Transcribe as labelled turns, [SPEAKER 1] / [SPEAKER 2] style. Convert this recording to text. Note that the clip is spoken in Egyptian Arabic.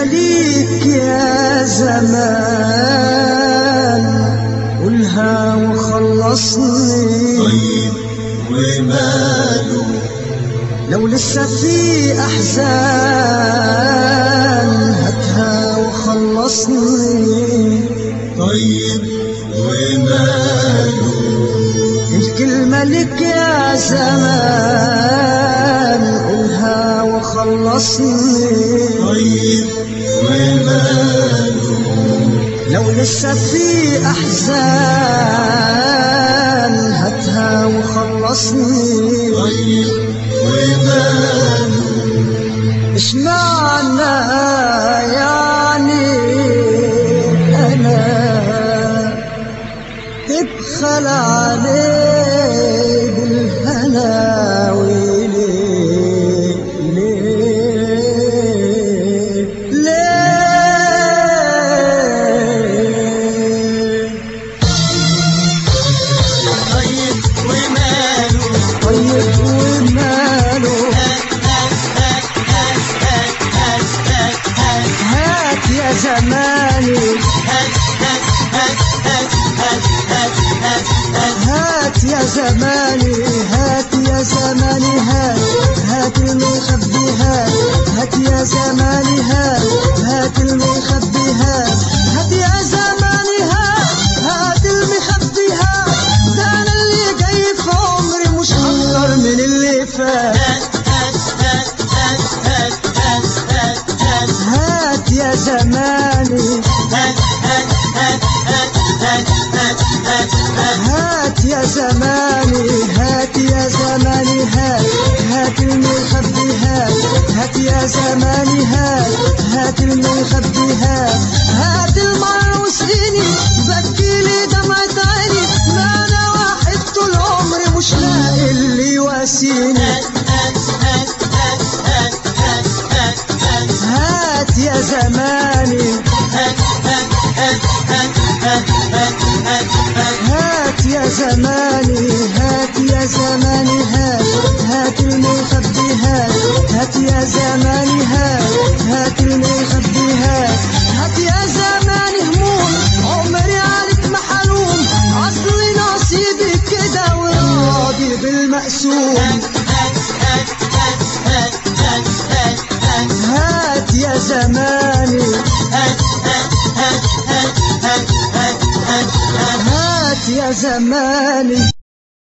[SPEAKER 1] ليك يا زمان قولها وخلصني
[SPEAKER 2] طيب وماله
[SPEAKER 1] لو لسه في احزان هاتها وخلصني
[SPEAKER 2] طيب وماله
[SPEAKER 1] الكلمة لك يا زمان قولها وخلصني
[SPEAKER 2] طيب وماله
[SPEAKER 1] لو لسه في احزان هاتها وخلصني
[SPEAKER 2] طيب وماله
[SPEAKER 1] ايش معنى يعني انا تبخل عليه بالهنا وليه ليه ليه
[SPEAKER 2] طيب وماله
[SPEAKER 1] طيب وماله هات يا زماني هات يا زماني هات يا زماني هات هات المخبي هات هات يا زماني هات هات المخبي هات هات يا زماني هات هات المخبي هات ده انا اللي جاي في عمري مش اكتر من اللي فات هات يا زماني هات يا زماني هات يا زماني هات هات المخبي هات هات يا زماني هات هات المخبي هات هات المعروس إني بكي لي دمعة عيني ما أنا واحد طول عمري مش لاقي اللي يواسيني هات يا زماني هات يا زماني هات يا زماني هات هات المخبي هات هات يا زماني هات هات المخبي هات هات يا زماني هموم عمري عليك محلوم اصلي نصيبي كده وراضي بالمقسوم هات يا زماني هات يا زماني